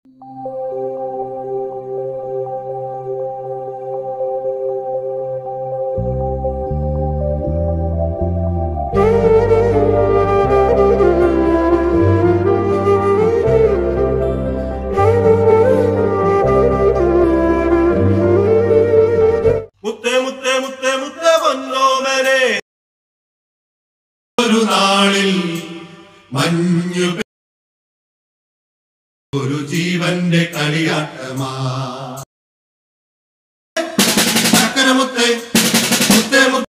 മുത്തേ മുത്തേ മുത്തേ മുത്തേ പൊന്നോമനെ ഒരു നാളിൽ മഞ്ഞു പെ- ഒരു ജീവന്റെ കളിയാട്ടമാ ചക്കരമുത്തേ മുത്തേ മുത്തേ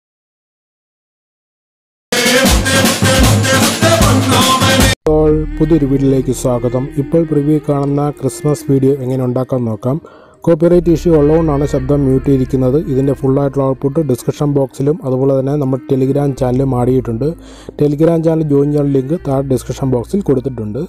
മുത്തേ മുത്തേ മുത്തേ മുത്തേ പൊന്നോമനെ ഇപ്പോൾ പുതിയൊരു വീഡിയോയിലേക്ക് സ്വാഗതം ഇപ്പോൾ പ്രിവ്യൂ കാണുന്ന ക്രിസ്മസ് വീഡിയോ എങ്ങനെ ഉണ്ടാക്കാൻ നോക്കാം കോപ്പിറൈറ്റ് ഇഷ്യൂ ഉള്ളതുകൊണ്ടാണ് ശബ്ദം മ്യൂട്ട് ചെയ്തിരിക്കുന്നത് ഇതിൻ്റെ ഫുള്ളായിട്ടുള്ള ഔട്ട്പുട്ട് ഡിസ്ക്രിപ്ഷൻ ബോക്സിലും അതുപോലെ തന്നെ നമ്മുടെ ടെലിഗ്രാം ചാനലും ആടിയിട്ടുണ്ട് ടെലിഗ്രാം ചാനൽ ജോയിൻ ചെയ്യാൻ ലിങ്ക് താഴെ ഡിസ്ക്രിപ്ഷൻ ബോക്സിൽ കൊടുത്തിട്ടുണ്ട്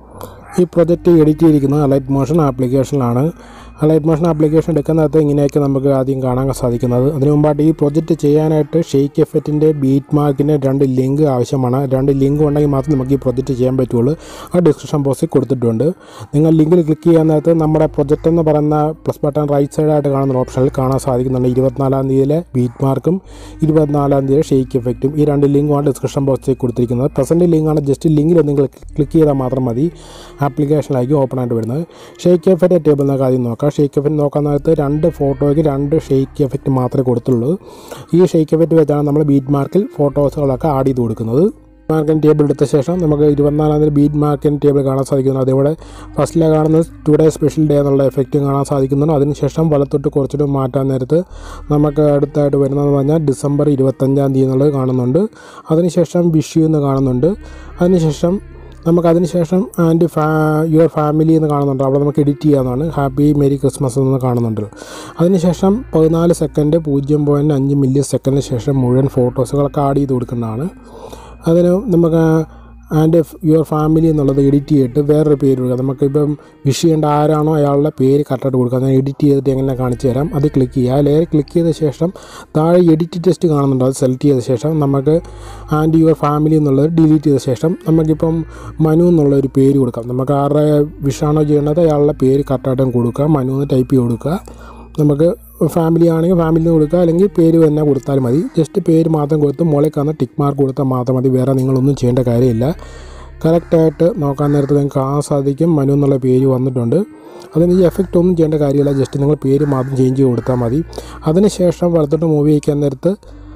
ഈ പ്രൊജക്റ്റ് എഡിറ്റ് ചെയ്തിരിക്കുന്നത് അലൈറ്റ് മോഷൻ ആപ്ലിക്കേഷനിലാണ് അലൈറ്റ് മോഷൻ ആപ്ലിക്കേഷൻ എടുക്കുന്നിടത്ത് ഇങ്ങനെയൊക്കെ നമുക്ക് ആദ്യം കാണാൻ സാധിക്കുന്നത് അതിനു മുമ്പായിട്ട് ഈ പ്രൊജക്റ്റ് ചെയ്യാനായിട്ട് ഷെയ്ക്ക് എഫക്റ്റിൻ്റെ ബീറ്റ് മാർക്കിന് രണ്ട് ലിങ്ക് ആവശ്യമാണ് രണ്ട് ലിങ്ക് ഉണ്ടെങ്കിൽ മാത്രം നമുക്ക് ഈ പ്രൊജക്റ്റ് ചെയ്യാൻ പറ്റുള്ളൂ ആ ഡിസ്ക്രിപ്ഷൻ ബോക്സിൽ കൊടുത്തിട്ടുണ്ട് നിങ്ങൾ ലിങ്കിൽ ക്ലിക്ക് ചെയ്യാൻ നേരത്ത് നമ്മുടെ പ്രൊജക്റ്റ് എന്ന് പറയുന്ന പ്ലസ് ബട്ടൺ റൈറ്റ് സൈഡായിട്ട് കാണുന്ന ഓപ്ഷനിൽ കാണാൻ സാധിക്കുന്നുണ്ട് ഇരുപത്തിനാലാം തീയതിയിലെ ബീറ്റ് മാർക്കും ഇരുപത്തിനാലാം തീയതി ഷെയ്ക്ക് എഫക്റ്റും ഈ രണ്ട് ലിങ്കുമാണ് ഡിസ്ക്രിപ്ഷൻ ബോക്സിൽ കൊടുത്തിരിക്കുന്നത് പ്രസൻറ്റ് ലിങ്കാണ് ജസ്റ്റ് ലിങ്കിൽ നിങ്ങൾ ക്ലിക്ക് ചെയ്താൽ മാത്രം മതി ആപ്ലിക്കേഷനിലായിരിക്കും ഓപ്പൺ ആയിട്ട് വരുന്നത് ഷെയ്ക്ക് എഫക്റ്റ് ടേബിൾ നമുക്ക് ആദ്യം നോക്കാം ഷെയ്ക്ക് എഫക്റ്റ് നോക്കാൻ നേരത്ത് രണ്ട് ഫോട്ടോയ്ക്ക് രണ്ട് ഷെയ്ക്ക് എഫക്റ്റ് മാത്രമേ കൊടുത്തുള്ളൂ ഈ ഷെയ്ക്ക് എഫക്റ്റ് വെച്ചാണ് നമ്മൾ ബീറ്റ് മാർക്കിൽ ഫോട്ടോസുകളൊക്കെ ആഡ് ചെയ്ത് കൊടുക്കുന്നത് മാർക്കൻ ടേബിൾ എടുത്ത ശേഷം നമുക്ക് ഇരുപത്തിനാലാം തീയതി ബീറ്റ് മാർക്കൻ ടേബിൾ കാണാൻ സാധിക്കുന്നു അതേപോലെ ഫസ്റ്റിലെ കാണുന്നത് ടുഡേ സ്പെഷ്യൽ ഡേ എന്നുള്ള എഫക്റ്റ് കാണാൻ സാധിക്കുന്നുണ്ട് അതിനുശേഷം വലത്തോട്ട് കുറച്ചിട്ട് മാറ്റാൻ നേരത്ത് നമുക്ക് അടുത്തായിട്ട് വരുന്നതെന്ന് പറഞ്ഞാൽ ഡിസംബർ ഇരുപത്തഞ്ചാം തീയതി എന്നുള്ളത് കാണുന്നുണ്ട് അതിനുശേഷം വിഷു എന്ന് കാണുന്നുണ്ട് അതിനുശേഷം നമുക്ക് അതിനുശേഷം ആൻഡ് ഫാ യുവർ ഫാമിലി എന്ന് കാണുന്നുണ്ട് അവിടെ നമുക്ക് എഡിറ്റ് ചെയ്യാവുന്നതാണ് ഹാപ്പി മെരി ക്രിസ്മസ് എന്ന് കാണുന്നുണ്ട് അതിനുശേഷം പതിനാല് സെക്കൻഡ് പൂജ്യം പോയിൻറ്റ് അഞ്ച് മില്യൺ സെക്കൻഡിന് ശേഷം മുഴുവൻ ഫോട്ടോസുകളൊക്കെ ആഡ് ചെയ്ത് കൊടുക്കേണ്ടതാണ് അതിന് നമുക്ക് ആൻഡ് യുവർ ഫാമിലി എന്നുള്ളത് എഡിറ്റ് ചെയ്തിട്ട് വേറൊരു പേര് കൊടുക്കുക നമുക്കിപ്പം വിഷ് ചെയ്യേണ്ട ആരാണോ അയാളുടെ പേര് കറക്റ്റായിട്ട് കൊടുക്കുക ഞാൻ എഡിറ്റ് ചെയ്തിട്ട് എങ്ങനെ കാണിച്ചു തരാം അത് ക്ലിക്ക് ചെയ്യുക ലെയർ ക്ലിക്ക് ചെയ്ത ശേഷം താഴെ എഡിറ്റ് ടെസ്റ്റ് കാണുന്നുണ്ട് അത് സെലക്ട് ചെയ്ത ശേഷം നമുക്ക് ആൻഡ് യുവർ ഫാമിലി എന്നുള്ളത് ഡിലീറ്റ് ചെയ്ത ശേഷം നമുക്കിപ്പം മനു എന്നുള്ള ഒരു പേര് കൊടുക്കാം നമുക്ക് ആരുടെ വിഷാണോ ചെയ്യേണ്ടത് അയാളുടെ പേര് കറക്റ്റായിട്ടും കൊടുക്കുക മനു എന്ന് ടൈപ്പ് ചെയ്ത് കൊടുക്കുക നമുക്ക് ഫാമിലി ആണെങ്കിൽ ഫാമിലിന്ന് കൊടുക്കുക അല്ലെങ്കിൽ പേര് തന്നെ കൊടുത്താൽ മതി ജസ്റ്റ് പേര് മാത്രം കൊടുത്ത് മുകളിൽ കാണുന്ന ടിക്ക് മാർക്ക് കൊടുത്താൽ മാത്രം മതി വേറെ നിങ്ങളൊന്നും ചെയ്യേണ്ട കാര്യമില്ല കറക്റ്റായിട്ട് നോക്കാൻ നേരത്ത് നിങ്ങൾക്ക് കാണാൻ സാധിക്കും മനു എന്നുള്ള പേര് വന്നിട്ടുണ്ട് അതിന് ഈ എഫക്റ്റ് ഒന്നും ചെയ്യേണ്ട കാര്യമില്ല ജസ്റ്റ് നിങ്ങൾ പേര് മാത്രം ചേഞ്ച് ചെയ്ത് കൊടുത്താൽ മതി അതിനുശേഷം വലത്തോട്ട് മൂവ് ചെയ്യിക്കാൻ നേരത്ത്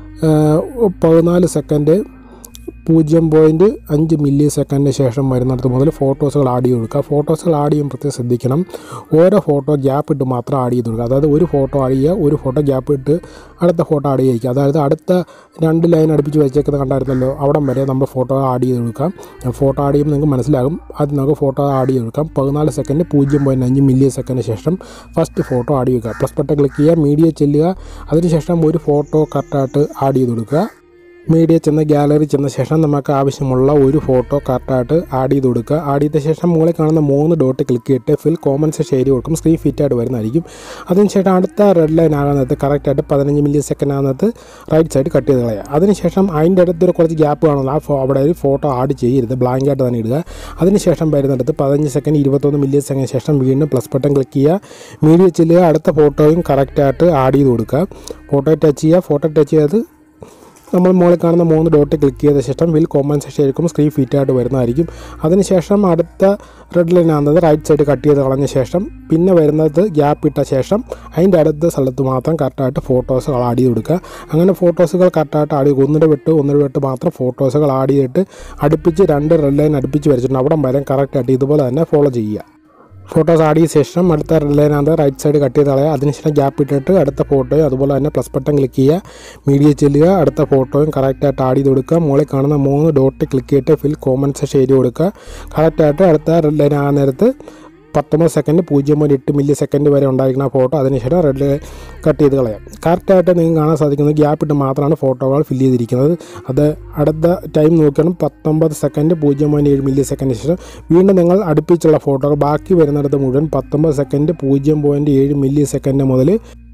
പതിനാല് സെക്കൻഡ് പൂജ്യം പോയിൻറ്റ് അഞ്ച് മില്ലി സെക്കൻഡിന് ശേഷം വരുന്നിടത്ത് മുതൽ ഫോട്ടോസുകൾ ആഡ് ചെയ്ത് കൊടുക്കുക ഫോട്ടോസുകൾ ആഡ് ചെയ്യുമ്പോൾ പ്രത്യേകം ശ്രദ്ധിക്കണം ഓരോ ഫോട്ടോ ഗ്യാപ്പ് ഇട്ട് മാത്രം ആഡ് ചെയ്ത് കൊടുക്കുക അതായത് ഒരു ഫോട്ടോ ആഡ് ചെയ്യുക ഒരു ഫോട്ടോ ഗ്യാപ്പ് ഇട്ട് അടുത്ത ഫോട്ടോ ആഡ് ചെയ്യിക്കുക അതായത് അടുത്ത രണ്ട് ലൈൻ അടുപ്പിച്ച് വെച്ചേക്കുന്നത് കണ്ടായിരുന്നല്ലോ അവിടം വരെ നമ്മൾ ഫോട്ടോ ആഡ് ചെയ്ത് കൊടുക്കാം ഫോട്ടോ ആഡ് ചെയ്യുമ്പോൾ നിങ്ങൾക്ക് മനസ്സിലാകും അത് നമുക്ക് ഫോട്ടോ ആഡ് ചെയ്ത് കൊടുക്കാം പതിനാല് സെക്കൻഡ് പൂജ്യം പോയിൻറ്റ് അഞ്ച് മില്ലി സെക്കൻഡിന് ശേഷം ഫസ്റ്റ് ഫോട്ടോ ആഡ് ചെയ്യുക പ്ലസ് ബട്ടൺ ക്ലിക്ക് ചെയ്യുക മീഡിയ ചെല്ലുക അതിനുശേഷം ഒരു ഫോട്ടോ കറക്റ്റായിട്ട് ആഡ് ചെയ്ത് കൊടുക്കുക മീഡിയ ചെന്ന് ഗാലറി ചെന്ന ശേഷം നമുക്ക് ആവശ്യമുള്ള ഒരു ഫോട്ടോ കറക്റ്റായിട്ട് ആഡ് ചെയ്ത് കൊടുക്കുക ആഡ് ചെയ്ത ശേഷം മുകളിൽ കാണുന്ന മൂന്ന് ഡോട്ട് ക്ലിക്ക് ചെയ്തിട്ട് ഫിൽ കോമൻസ് ഷെയർ കൊടുക്കും സ്ക്രീൻ ഫിറ്റായിട്ട് വരുന്നതായിരിക്കും അതിനുശേഷം അടുത്ത റെഡ് ലൈൻ ആകുന്നത് കറക്റ്റായിട്ട് പതിനഞ്ച് മില്ലി സെക്കൻഡ് ആകുന്നത് റൈറ്റ് സൈഡ് കട്ട് ചെയ്ത് കളയുക അതിനുശേഷം അതിൻ്റെ അടുത്തൊരു കുറച്ച് ഗ്യാപ്പ് കാണുന്നു ആ ഫോ- അവിടെ ഒരു ഫോട്ടോ ആഡ് ചെയ്യരുത് ബ്ലാങ്ക് ആയിട്ട് തന്നെ ഇടുക അതിനുശേഷം വരുന്നിടത്ത് പതിനഞ്ച് സെക്കൻഡ് ഇരുപത്തൊന്ന് മില്ലി സെക്കൻഡ് ശേഷം വീണ്ടും പ്ലസ് ബട്ടൺ ക്ലിക്ക് ചെയ്യുക മീഡിയ ചെല്ലുക അടുത്ത ഫോട്ടോയും കറക്റ്റായിട്ട് ആഡ് ചെയ്ത് കൊടുക്കുക ഫോട്ടോ ടച്ച് ചെയ്യുക ഫോട്ടോ ടച്ച് ചെയ്ത് നമ്മൾ മുകളിൽ കാണുന്ന മൂന്ന് ഡോട്ട് ക്ലിക്ക് ചെയ്ത ശേഷം വിൽ കോമ്പൻസേഷൻ ആയിരിക്കും സ്ക്രീൻ ഫിറ്റായിട്ട് വരുന്നതായിരിക്കും അതിനുശേഷം അടുത്ത റെഡ് ലൈൻ ആകുന്നത് റൈറ്റ് സൈഡ് കട്ട് ചെയ്ത് കളഞ്ഞ ശേഷം പിന്നെ വരുന്നത് ഗ്യാപ്പ് ഇട്ട ശേഷം അതിൻ്റെ അടുത്ത സ്ഥലത്ത് മാത്രം കറക്റ്റായിട്ട് ഫോട്ടോസുകൾ ആഡ് ചെയ്ത് കൊടുക്കുക അങ്ങനെ ഫോട്ടോസുകൾ കറക്റ്റായിട്ട് ആഡ് ചെയ്ത് ഒന്നിടെ വിട്ട് ഒന്നിടെ വിട്ട് മാത്രം ഫോട്ടോസുകൾ ആഡ് ചെയ്തിട്ട് അടുപ്പിച്ച് രണ്ട് റെഡ് ലൈൻ അടുപ്പിച്ച് വരച്ചിട്ടുണ്ട് അവിടം വരെ കറക്റ്റായിട്ട് ഇതുപോലെ തന്നെ ഫോളോ ചെയ്യുക ഫോട്ടോസ് ആഡ് ചെയ്ത ശേഷം അടുത്ത ലൈനകത്ത് റൈറ്റ് സൈഡ് കട്ട് ചെയ്ത് കളയുക അതിനുശേഷം ഗ്യാപ്പ് ഇട്ടിട്ട് അടുത്ത ഫോട്ടോയും അതുപോലെ തന്നെ പ്ലസ് ബട്ടൺ ക്ലിക്ക് ചെയ്യുക മീഡിയ ചെല്ലുക അടുത്ത ഫോട്ടോയും കറക്റ്റായിട്ട് ആഡ് ചെയ്ത് കൊടുക്കുക മുകളിൽ കാണുന്ന മൂന്ന് ഡോട്ട് ക്ലിക്ക് ചെയ്തിട്ട് ഫിൽ കോമൻസ് എഴുതി കൊടുക്കുക കറക്റ്റായിട്ട് അടുത്ത റെഡ് ലൈൻ ആ നേരത്ത് പത്തൊമ്പത് സെക്കൻഡ് പൂജ്യം പോയിൻറ്റ് എട്ട് മില്ലി സെക്കൻഡ് വരെ ഉണ്ടായിരിക്കുന്ന ഫോട്ടോ അതിനുശേഷം റെഡ് കട്ട് ചെയ്ത് കളയാം കറക്റ്റായിട്ട് നിങ്ങൾക്ക് കാണാൻ സാധിക്കുന്നത് ഗ്യാപ്പ് ഇട്ട് മാത്രമാണ് ഫോട്ടോകൾ ഫില്ല് ചെയ്തിരിക്കുന്നത് അത് അടുത്ത ടൈം നോക്കണം പത്തൊമ്പത് സെക്കൻഡ് പൂജ്യം പോയിൻറ്റ് ഏഴ് മില്ലി സെക്കൻഡിന് ശേഷം വീണ്ടും നിങ്ങൾ അടുപ്പിച്ചുള്ള ഫോട്ടോകൾ ബാക്കി വരുന്നിടത്ത് മുഴുവൻ പത്തൊമ്പത് സെക്കൻഡ് പൂജ്യം പോയിൻറ്റ് ഏഴ് മില്ലി സെക്കൻഡ് മുതൽ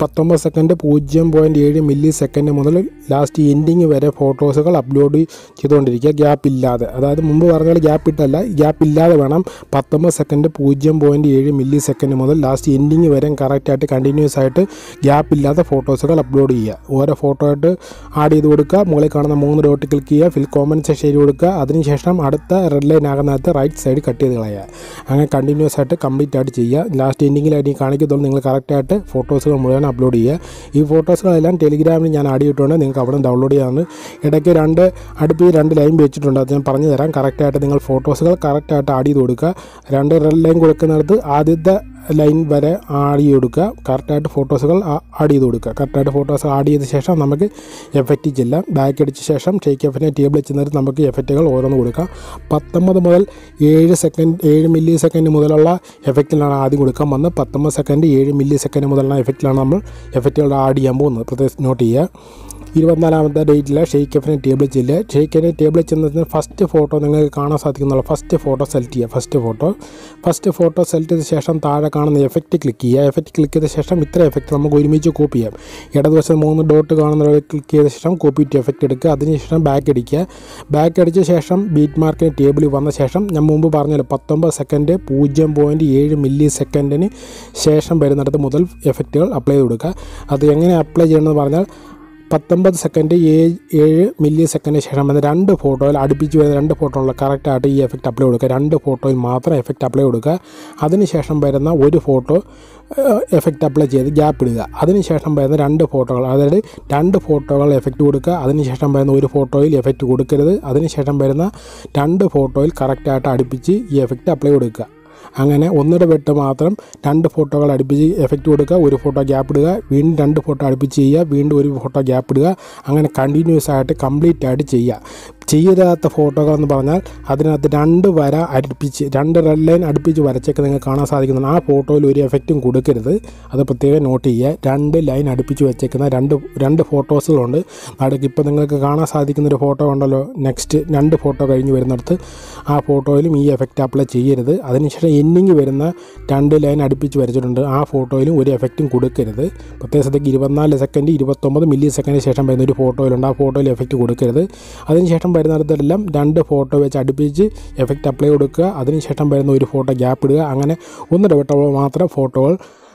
പത്തൊമ്പത് സെക്കൻഡ് പൂജ്യം പോയിൻറ്റ് ഏഴ് മില്ലി സെക്കൻഡ് മുതൽ ലാസ്റ്റ് എൻഡിങ് വരെ ഫോട്ടോസുകൾ അപ്ലോഡ് ചെയ്തുകൊണ്ടിരിക്കുക ഗ്യാപ്പ് ഇല്ലാതെ അതായത് മുമ്പ് പറഞ്ഞാൽ ഗ്യാപ്പ് ഇട്ടല്ല ഗ്യാപ്പ് ഇല്ലാതെ വേണം പത്തൊമ്പത് സെക്കൻഡ് പൂജ്യം പോയിൻറ്റ് ഏഴ് മില്ലി സെക്കൻഡ് മുതൽ ലാസ്റ്റ് എൻഡിങ് വരെ കറക്റ്റായിട്ട് കണ്ടിന്യൂസ് ആയിട്ട് ഗ്യാപ്പ് ഇല്ലാത്ത ഫോട്ടോസുകൾ അപ്ലോഡ് ചെയ്യുക ഓരോ ഫോട്ടോ ആയിട്ട് ആഡ് ചെയ്ത് കൊടുക്കുക മുകളിൽ കാണുന്ന മൂന്ന് ഡോട്ട് ക്ലിക്ക് ചെയ്യുക ഫിൽ കോമൻസ് ചെയ്ത് കൊടുക്കുക അതിനുശേഷം അടുത്ത റെഡ് ലൈൻ ആകുന്നകത്ത് റൈറ്റ് സൈഡ് കട്ട് ചെയ്ത് കളയുക അങ്ങനെ കണ്ടിന്യൂസ് ആയിട്ട് കംപ്ലീറ്റ് ആയിട്ട് ചെയ്യുക ലാസ്റ്റ് എൻഡിങ്ങിലായിട്ട് ഈ കാണിക്കത്തുള്ളൂ നിങ്ങൾ കറക്റ്റായിട്ട് ഫോട്ടോസുകൾ മുഴുവൻ അപ്ലോഡ് ചെയ്യുക ഈ ഫോട്ടോസുകളെല്ലാം ടെലിഗ്രാമിൽ ഞാൻ ആഡ് ചെയ്തിട്ടുണ്ട് നിങ്ങൾക്ക് അവിടെ ഡൗൺലോഡ് ചെയ്യാവുന്ന ഇടയ്ക്ക് രണ്ട് അടുപ്പിൽ രണ്ട് ലൈൻ വെച്ചിട്ടുണ്ട് അത് ഞാൻ പറഞ്ഞു തരാം കറക്റ്റായിട്ട് നിങ്ങൾ ഫോട്ടോസുകൾ കറക്റ്റായിട്ട് ആഡ് ചെയ്ത് കൊടുക്കുക രണ്ട് റെഡ് ലൈൻ കൊടുക്കുന്നിടത്ത് ആദ്യത്തെ ലൈൻ വരെ ആഡ് ചെയ്ത് കൊടുക്കുക കറക്റ്റായിട്ട് ഫോട്ടോസുകൾ ആഡ് ചെയ്ത് കൊടുക്കുക കറക്റ്റായിട്ട് ഫോട്ടോസ് ആഡ് ചെയ്ത ശേഷം നമുക്ക് എഫക്റ്റ് ചെല്ലാം ബാക്ക് അടിച്ച ശേഷം ഷെയ്ക്ക് എഫിനെ ടേബിളിൽ ചെന്നിട്ട് നമുക്ക് എഫക്റ്റുകൾ ഓരോന്ന് കൊടുക്കാം പത്തൊമ്പത് മുതൽ ഏഴ് സെക്കൻഡ് ഏഴ് മില്ലി സെക്കൻഡ് മുതലുള്ള എഫക്റ്റിലാണ് ആദ്യം കൊടുക്കാൻ വന്നത് പത്തൊമ്പത് സെക്കൻഡ് ഏഴ് മില്ലി സെക്കൻഡ് മുതലുള്ള എഫക്റ്റിലാണ് നമ്മൾ എഫക്റ്റുകൾ ആഡ് ചെയ്യാൻ പോകുന്നത് പ്രത്യേകിച്ച് നോട്ട് ചെയ്യുക ഇരുപത്തിനാലാമത്തെ ഡേറ്റിൽ ഷെയ്ക്ക് എഫിനെ ടേബിളിൽ ചെല്ലുക ഷെയ്ക്കിനെ ടേബിളിൽ ചെന്നതിന് ഫസ്റ്റ് ഫോട്ടോ നിങ്ങൾക്ക് കാണാൻ സാധിക്കുന്നുള്ള ഫസ്റ്റ് ഫോട്ടോ സെലക്ട് ചെയ്യുക first photo first photo select ചെയ്ത ശേഷം താഴെ കാണുന്ന എഫക്റ്റ് ക്ലിക്ക് ചെയ്യുക എഫക്റ്റ് ക്ലിക്ക് ചെയ്ത ശേഷം ഇത്ര എഫക്റ്റ് നമുക്ക് ഒരുമിച്ച് കോപ്പി ചെയ്യാം ഇടതുവശം മൂന്ന് ഡോട്ട് കാണുന്ന ക്ലിക്ക് ചെയ്ത ശേഷം കോപ്പി ടു എഫക്റ്റ് എടുക്കുക അതിനുശേഷം ബാക്ക് അടിക്കുക ബാക്ക് അടിച്ച ശേഷം ബീറ്റ് മാർക്കിന് ടേബിളിൽ വന്ന ശേഷം ഞാൻ മുമ്പ് പറഞ്ഞല്ലോ പത്തൊമ്പത് സെക്കൻഡ് പൂജ്യം പോയിൻറ്റ് ഏഴ് മില്ലി സെക്കൻഡിന് ശേഷം വരുന്നിടത്ത് മുതൽ എഫക്റ്റുകൾ അപ്ലൈ ചെയ്ത് കൊടുക്കുക അത് എങ്ങനെ അപ്ലൈ ചെയ്യണമെന്ന് പറഞ്ഞാൽ പത്തൊമ്പത് സെക്കൻഡ് ഏഴ് ഏഴ് മില്ലി സെക്കൻഡിന് ശേഷം വരുന്ന രണ്ട് ഫോട്ടോയിൽ അടുപ്പിച്ച് വരുന്ന രണ്ട് ഫോട്ടോയിൽ കറക്റ്റായിട്ട് ഈ എഫക്റ്റ് അപ്ലൈ കൊടുക്കുക രണ്ട് ഫോട്ടോയിൽ മാത്രം എഫക്റ്റ് അപ്ലൈ കൊടുക്കുക അതിനുശേഷം വരുന്ന ഒരു ഫോട്ടോ എഫക്റ്റ് അപ്ലൈ ചെയ്ത് ഗ്യാപ്പ് ഇടുക അതിനുശേഷം വരുന്ന രണ്ട് ഫോട്ടോകൾ അതായത് രണ്ട് ഫോട്ടോകൾ എഫക്റ്റ് കൊടുക്കുക അതിനുശേഷം വരുന്ന ഒരു ഫോട്ടോയിൽ എഫക്റ്റ് കൊടുക്കരുത് അതിനുശേഷം വരുന്ന രണ്ട് ഫോട്ടോയിൽ കറക്റ്റായിട്ട് അടുപ്പിച്ച് ഈ എഫക്റ്റ് അപ്ലൈ കൊടുക്കുക അങ്ങനെ ഒന്നിടെ വെട്ട് മാത്രം രണ്ട് ഫോട്ടോകൾ അടുപ്പിച്ച് എഫക്റ്റ് കൊടുക്കുക ഒരു ഫോട്ടോ ഗ്യാപ്പ് ഇടുക വീണ്ടും രണ്ട് ഫോട്ടോ അടുപ്പിച്ച് ചെയ്യുക വീണ്ടും ഒരു ഫോട്ടോ ഗ്യാപ്പ് ഇടുക അങ്ങനെ കണ്ടിന്യൂസ് ആയിട്ട് കംപ്ലീറ്റ് ആയിട്ട് ചെയ്യുക ചെയ്യരാത്ത ഫോട്ടോകൾ എന്ന് പറഞ്ഞാൽ അതിനകത്ത് രണ്ട് വര അടുപ്പിച്ച് രണ്ട് റെഡ് ലൈൻ അടുപ്പിച്ച് വരച്ചൊക്കെ നിങ്ങൾക്ക് കാണാൻ സാധിക്കുന്നതാണ് ആ ഫോട്ടോയിൽ ഒരു എഫക്റ്റും കൊടുക്കരുത് അത് പ്രത്യേകം നോട്ട് ചെയ്യുക രണ്ട് ലൈൻ അടുപ്പിച്ച് വെച്ചേക്കുന്ന രണ്ട് രണ്ട് ഫോട്ടോസുകളുണ്ട് നടുക്ക് ഇപ്പോൾ നിങ്ങൾക്ക് കാണാൻ സാധിക്കുന്ന ഒരു ഫോട്ടോ ഉണ്ടല്ലോ നെക്സ്റ്റ് രണ്ട് ഫോട്ടോ കഴിഞ്ഞ് വരുന്നിടത്ത് ആ ഫോട്ടോയിലും ഈ എഫക്റ്റ് അപ്ലൈ ചെയ്യരുത് അതിനുശേഷം എൻഡിങ് വരുന്ന രണ്ട് ലൈൻ അടുപ്പിച്ച് വരച്ചിട്ടുണ്ട് ആ ഫോട്ടോയിലും ഒരു എഫക്റ്റും കൊടുക്കരുത് പ്രത്യേക ശ്രദ്ധയ്ക്ക് ഇരുപത്തിനാല് സെക്കൻഡ് ഇരുപത്തൊമ്പത് മില്ലി സെക്കൻഡിന് ശേഷം വരുന്ന ഒരു ഫോട്ടോയിലുണ്ട് ആ ഫോട്ടോയിൽ എഫക്റ്റ് കൊടുക്കരുത് അതിനുശേഷം വരുന്നിടത്തെല്ലാം രണ്ട് ഫോട്ടോ വെച്ച് അടുപ്പിച്ച് എഫക്റ്റ് അപ്ലൈ കൊടുക്കുക അതിനുശേഷം വരുന്ന ഒരു ഫോട്ടോ ഗ്യാപ്പ് ഇടുക അങ്ങനെ ഒന്നിടവിട്ടപ്പോൾ മാത്രം ഫോട്ടോകൾ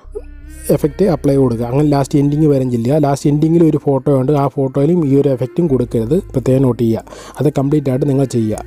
എഫക്റ്റ് അപ്ലൈ കൊടുക്കുക അങ്ങനെ ലാസ്റ്റ് എൻഡിങ് വരെ ചെല്ലുക ലാസ്റ്റ് എൻഡിങ്ങിൽ ഒരു ഫോട്ടോ ഉണ്ട് ആ ഫോട്ടോയിലും ഈ ഒരു എഫക്റ്റും കൊടുക്കരുത് പ്രത്യേകം നോട്ട് ചെയ്യുക അത് കംപ്ലീറ്റ് ആയിട്ട് നിങ്ങൾ ചെയ്യുക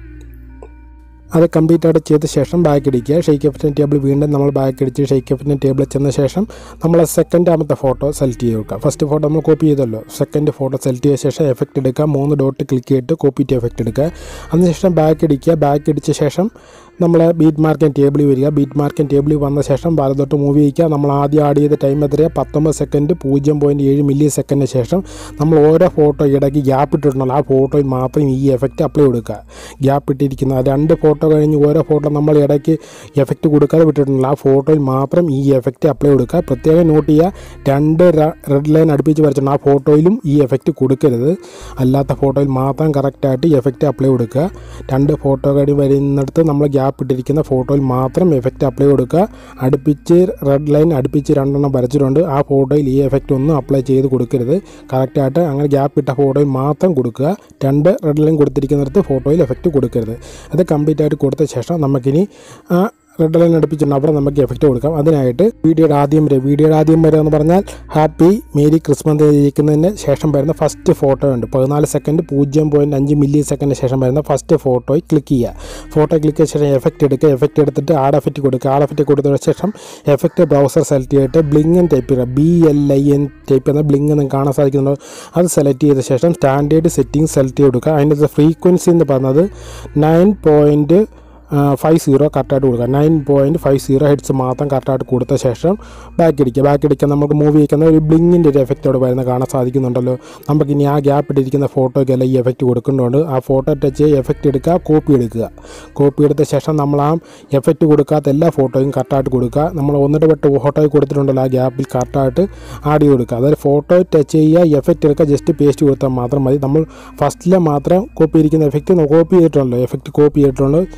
അത് കംപ്ലീറ്റ് ആയിട്ട് ചെയ്ത ശേഷം ബാക്ക് അടിക്കുക ഷെയ്ക്ക് എഫിൻ്റെ ടേബിൾ വീണ്ടും നമ്മൾ ബാക്ക് അടിച്ച് ഷെയ്ക്ക് എഫിൻ്റെ ടേബിളിൽ ചെന്ന ശേഷം നമ്മൾ സെക്കൻഡാമത്തെ ഫോട്ടോ സെലക്ട് ചെയ്ത് വെക്കുക ഫസ്റ്റ് ഫോട്ടോ നമ്മൾ കോപ്പി ചെയ്തല്ലോ സെക്കൻഡ് ഫോട്ടോ സെലക്ട് ചെയ്ത ശേഷം എഫക്റ്റ് എടുക്കുക മൂന്ന് ഡോട്ട് ക്ലിക്ക് ചെയ്തിട്ട് കോപ്പി ടു എഫക്റ്റ് എടുക്കുക അതിനുശേഷം ബാക്ക് അടിക്കുക ബാക്ക് അടിച്ച ശേഷം നമ്മൾ ബീറ്റ് മാർക്കിൻ ടേബിളിൽ വരിക ബീറ്റ് മാർക്കിൻ ടേബിളിൽ വന്ന ശേഷം വലത്തോട്ട് മൂവ് ചെയ്യിക്കുക നമ്മൾ ആദ്യം ആഡ് ചെയ്ത ടൈം എത്രയാണ് പത്തൊമ്പത് സെക്കൻഡ് പൂജ്യം പോയിൻറ്റ് ഏഴ് മില്ലി സെക്കൻഡിന് ശേഷം നമ്മൾ ഓരോ ഫോട്ടോ ഇടയ്ക്ക് ഗ്യാപ്പ് ഇട്ടിട്ടുണ്ടല്ലോ ആ ഫോട്ടോയിൽ മാത്രം ഈ എഫക്റ്റ് അപ്ലൈ കൊടുക്കുക ഗ്യാപ്പ് ഇട്ടിരിക്കുന്ന ആ രണ്ട് ഫോട്ടോ കഴിഞ്ഞ് ഓരോ ഫോട്ടോ നമ്മൾ ഇടയ്ക്ക് എഫക്റ്റ് കൊടുക്കാതെ വിട്ടിട്ടുണ്ടല്ലോ ആ ഫോട്ടോയിൽ മാത്രം ഈ എഫക്റ്റ് അപ്ലൈ കൊടുക്കുക പ്രത്യേകം നോട്ട് ചെയ്യുക രണ്ട് റെഡ് ലൈൻ അടുപ്പിച്ച് വരച്ചിട്ടുണ്ട് ആ ഫോട്ടോയിലും ഈ എഫക്റ്റ് കൊടുക്കരുത് അല്ലാത്ത ഫോട്ടോയിൽ മാത്രം കറക്റ്റായിട്ട് എഫക്റ്റ് അപ്ലൈ കൊടുക്കുക രണ്ട് ഫോട്ടോ കഴിഞ്ഞ് വരുന്നിടത്ത് നമ്മൾ ഗ്യാപ്പ് ഇട്ടിരിക്കുന്ന ഫോട്ടോയിൽ മാത്രം എഫക്റ്റ് അപ്ലൈ കൊടുക്കുക അടുപ്പിച്ച് റെഡ് ലൈൻ അടുപ്പിച്ച് രണ്ടെണ്ണം വരച്ചിട്ടുണ്ട് ആ ഫോട്ടോയിൽ ഈ എഫക്റ്റ് ഒന്നും അപ്ലൈ ചെയ്ത് കൊടുക്കരുത് കറക്റ്റായിട്ട് അങ്ങനെ ഗ്യാപ്പ് ഇട്ട ഫോട്ടോയിൽ മാത്രം കൊടുക്കുക രണ്ട് റെഡ് ലൈൻ കൊടുത്തിരിക്കുന്നിടത്ത് ഫോട്ടോയിൽ എഫക്റ്റ് കൊടുക്കരുത് അത് കംപ്ലീറ്റ് ആയിട്ട് കൊടുത്ത ശേഷം നമുക്കിനി ആ റെഡ് ലൈൻ അടുപ്പിച്ചിട്ടുണ്ട് അവിടെ നമുക്ക് എഫക്റ്റ് കൊടുക്കാം അതിനായിട്ട് വീഡിയോയുടെ ആദ്യം വരെ വീഡിയോയുടെ ആദ്യം വരെ എന്ന് പറഞ്ഞാൽ ഹാപ്പി മേരി ക്രിസ്മസ് ഇരിക്കുന്നതിന് ശേഷം വരുന്ന ഫസ്റ്റ് ഫോട്ടോ ഉണ്ട് പതിനാല് സെക്കൻഡ് പൂജ്യം പോയിൻറ്റ് അഞ്ച് മില്ലി സെക്കൻഡിന് ശേഷം വരുന്ന ഫസ്റ്റ് ഫോട്ടോയിൽ ക്ലിക്ക് ചെയ്യുക ഫോട്ടോ ക്ലിക്ക് ചെയ്ത ശേഷം എഫക്റ്റ് എടുക്കുക എഫക്റ്റ് എടുത്തിട്ട് ആഡ് എഫക്റ്റ് കൊടുക്കുക ആഡ് എഫക്റ്റ് കൊടുത്തതിന് ശേഷം എഫക്റ്റ് ബ്രൗസർ സെലക്ട് ചെയ്തിട്ട് ബ്ലിങ്ങൻ ടൈപ്പ് ചെയ്യുക B L I N type ചെയ്യുന്ന ബ്ലിങ് എന്ന് കാണാൻ സാധിക്കുന്നുണ്ടോ അത് സെലക്ട് ചെയ്ത ശേഷം സ്റ്റാൻഡേർഡ് സെറ്റിംഗ് സെലക്ട് ചെയ്ത് കൊടുക്കുക അതിൻ്റെ ഫ്രീക്വൻസി എന്ന് പറഞ്ഞത് നയൻ പോയിൻറ്റ് ഫൈവ് സീറോ കറക്റ്റായിട്ട് കൊടുക്കുക നയൻ പോയിൻറ്റ് ഫൈവ് സീറോ ഹെഡ്സ് മാത്രം കറക്റ്റായിട്ട് കൊടുത്ത ശേഷം ബാക്ക് അടിക്കുക ബാക്ക് അടിക്കാൻ നമുക്ക് മൂവ് ചെയ്യിക്കുന്ന ഒരു ബ്ലിങ്ങിൻ്റെ ഒരു എഫക്റ്റ് അവിടെ വരുന്ന കാണാൻ സാധിക്കുന്നുണ്ടല്ലോ നമുക്ക് ഇനി ആ ഗ്യാപ്പ് ഇട്ടിരിക്കുന്ന ഫോട്ടോയ്ക്കെല്ലാം ഈ എഫക്റ്റ് കൊടുക്കുന്നുണ്ട് ആ ഫോട്ടോ ടച്ച് ചെയ്ത് എഫക്റ്റ് എടുക്കുക കോപ്പി എടുക്കുക കോപ്പി എടുത്ത ശേഷം നമ്മൾ ആ എഫക്റ്റ് കൊടുക്കാത്ത എല്ലാ ഫോട്ടോയും കറക്റ്റായിട്ട് കൊടുക്കുക നമ്മൾ ഒന്നിട്ട് പെട്ട് ഫോട്ടോയിൽ കൊടുത്തിട്ടുണ്ടല്ലോ ആ ഗ്യാപ്പിൽ കറക്റ്റായിട്ട് ആഡ് ചെയ്ത് കൊടുക്കുക അതായത് ഫോട്ടോ ടച്ച് ചെയ്യുക എഫക്റ്റ് എടുക്കുക ജസ്റ്റ് പേസ്റ്റ് കൊടുത്താൽ മാത്രം മതി നമ്മൾ ഫസ്റ്റിലെ മാത്രം കോപ്പി ഇരിക്കുന്ന എഫക്റ്റ് കോപ്പി ചെയ്തിട്ടുണ്ടല്ലോ എഫക്റ്റ് കോപ്പി ചെയ്തിട്ടുണ്ടല്ലോ ജസ്റ്റ്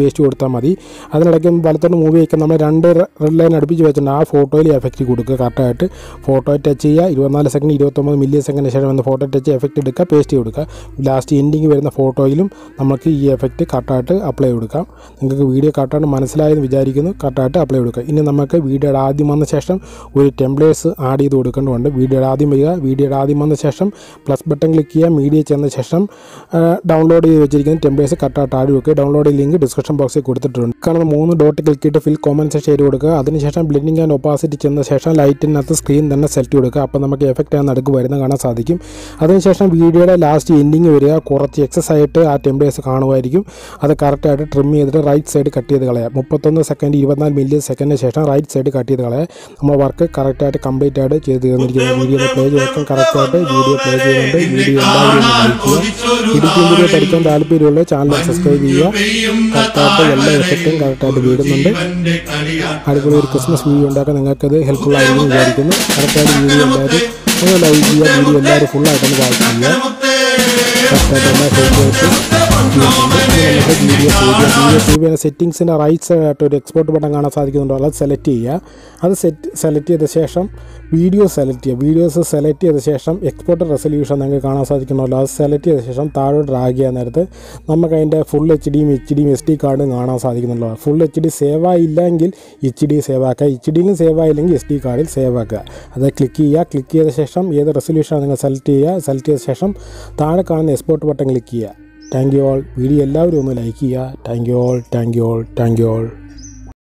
പേസ്റ്റ് കൊടുത്താൽ മതി അതിനിടയ്ക്ക് വലത്തോട്ട് മൂവ് ചെയ്യിക്കാൻ നമ്മൾ രണ്ട് റെഡ് ലൈൻ അടുപ്പിച്ച് വെച്ചിട്ടുണ്ട് ആ ഫോട്ടോയിൽ എഫക്റ്റ് കൊടുക്കുക കറക്റ്റായിട്ട് ഫോട്ടോ ടച്ച് ചെയ്യുക ഇരുപത്തിനാല് സെക്കൻഡ് ഇരുപത്തൊമ്പത് മില്ലി സെക്കൻഡ് ശേഷം വന്ന് ഫോട്ടോ ടച്ച് എഫക്റ്റ് എടുക്കുക പേസ്റ്റ് കൊടുക്കുക ലാസ്റ്റ് എൻഡിങ് വരുന്ന ഫോട്ടോയിലും നമുക്ക് ഈ എഫക്റ്റ് കറക്റ്റായിട്ട് അപ്ലൈ കൊടുക്കാം നിങ്ങൾക്ക് വീഡിയോ കറക്റ്റായിട്ട് മനസ്സിലായെന്ന് വിചാരിക്കുന്നു കറക്റ്റായിട്ട് അപ്ലൈ കൊടുക്കുക ഇനി നമുക്ക് വീഡിയോയുടെ ആദ്യം വന്ന ശേഷം ഒരു ടെംപ്ലേറ്റ്സ് ആഡ് ചെയ്ത് കൊടുക്കേണ്ടതുണ്ട് വീഡിയോയുടെ ആദ്യം വരിക വീഡിയോയുടെ ആദ്യം വന്ന ശേഷം പ്ലസ് ബട്ടൺ ക്ലിക്ക് ചെയ്യുക മീഡിയ ചെന്ന ശേഷം ഡൗൺലോഡ് ചെയ്ത് വെച്ചിരിക്കുന്ന ടെംപ്ലേറ്റ്സ് കറക്റ്റായിട്ട് ആഡ് വെക്കുക ഡൗൺലോഡ് ലിങ്ക് ഡിസ്ക്രിപ്ഷൻ ബോക്സിൽ കൊടുത്തിട്ടുണ്ട് കാണുന്ന മൂന്ന് ഡോട്ട് ക്ലിക്ക് ചെയ്തിട്ട് ഫിൽ കോമൻസ് ചെയ്ത് കൊടുക്കുക അതിനുശേഷം ബ്ലെൻഡിങ് ആൻഡ് ഒപ്പാസിറ്റി ചെന്ന ശേഷം ലൈറ്റിനകത്ത് സ്ക്രീൻ തന്നെ സെലക്ട് കൊടുക്കുക അപ്പോൾ നമുക്ക് എഫക്റ്റ് ആണ് നടുക്ക് വരുന്നത് കാണാൻ സാധിക്കും അതിനുശേഷം വീഡിയോയുടെ ലാസ്റ്റ് എൻഡിങ് വരിക കുറച്ച് എക്സസ് ആയിട്ട് ആ ടെംപ്ലേറ്റ്സ് കാണുമായിരിക്കും അത് കറക്റ്റായിട്ട് ട്രിം ചെയ്തിട്ട് റൈറ്റ് സൈഡ് കട്ട് ചെയ്ത് കളയാം മുപ്പത്തൊന്ന് സെക്കൻഡ് ഇരുപത്തിനാല് മില്ലി സെക്കൻഡിന് ശേഷം റൈറ്റ് സൈഡ് കട്ട് ചെയ്ത് കളയാം നമ്മൾ വർക്ക് കറക്റ്റായിട്ട് കംപ്ലീറ്റ് ആയിട്ട് ചെയ്ത് തീർന്നിരിക്കുന്നത് വീഡിയോ പ്ലേ ചെയ്തൊക്കെ കറക്റ്റായിട്ട് വീഡിയോ പ്ലേ ചെയ്യുന്നുണ്ട് വീഡിയോ എല്ലാവരും ഒന്ന് ലൈക്ക് ചെയ്യുക ഇടുക്കി വീഡിയോ പഠിക്കാൻ താല്പര്യമുള്ള ചാനൽ സബ്സ്ക്രൈബ് ചെയ്യുക കറക്റ്റായിട്ട് എല്ലാ എഫക്റ്റും കറക്റ്റായിട്ട് വീടുന്നുണ്ട് ഇവന്റെ കളിയാ അതുപോലെ ഒരു ക്രിസ്മസ് വീഡിയോ ഉണ്ടാക്കാൻ നിങ്ങൾക്കത് ഹെൽപ്ഫുൾ ആയിരിക്കും വിചാരിക്കുന്നു കറക്റ്റായിട്ട് വീഡിയോ എല്ലാവരും ഒന്ന് ലൈക്ക് ചെയ്യുക വീഡിയോ എല്ലാവരും ഫുള്ളായിട്ടൊന്ന് വാച്ച് ചെയ്യുക മുത്തേ കറക്റ്റായിട്ട് എല്ലാ ഫേസ്ബുക്ക് നമുക്ക് വീഡിയോ സേവ് ചെയ്യാം വീഡിയോ സേവ് ചെയ്യുന്ന സെറ്റിങ്സിൻ്റെ റൈറ്റ് സൈഡായിട്ട് ഒരു എക്സ്പോർട്ട് ബട്ടൺ കാണാൻ സാധിക്കുന്നുണ്ടോ അത് സെലക്ട് ചെയ്യുക അത് സെറ്റ് സെലക്ട് ചെയ്ത ശേഷം വീഡിയോ സെലക്ട് ചെയ്യുക വീഡിയോസ് സെലക്ട് ചെയ്ത ശേഷം എക്സ്പോർട്ട് റെസൊല്യൂഷൻ നിങ്ങൾക്ക് കാണാൻ സാധിക്കണമല്ലോ അത് സെലക്ട് ചെയ്ത ശേഷം താഴോട്ട് ഡ്രാഗ് ചെയ്യാൻ നേരത്ത് നമുക്ക് അതിൻ്റെ ഫുൾ എച്ച് ഡിയും എച്ച് ഡിയും എസ് ഡി കാർഡും കാണാൻ സാധിക്കുന്നുണ്ടോ ഫുൾ എച്ച് ഡി സേവ് ആയില്ലെങ്കിൽ എച്ച് ഡി സേവ് ആക്കുക എച്ച് ഡിയിലും സേവ് ആയില്ലെങ്കിൽ എസ് ഡി കാർഡിൽ സേവ് ആക്കുക അത് ക്ലിക്ക് ചെയ്യുക ക്ലിക്ക് ചെയ്ത ശേഷം ഏത് റെസൊല്യൂഷനാണ് നിങ്ങൾ സെലക്ട് ചെയ്യുക സെലക്ട് ചെയ്ത ശേഷം താഴെ കാണുന്ന എക്സ്പോർട്ട് ബട്ടൺ ക്ലിക്ക് ചെയ്യുക താങ്ക് യു ഓൾ വീഡിയോ എല്ലാവരും ഒന്ന് ലൈക്ക് ചെയ്യുക thank you all thank you all thank you all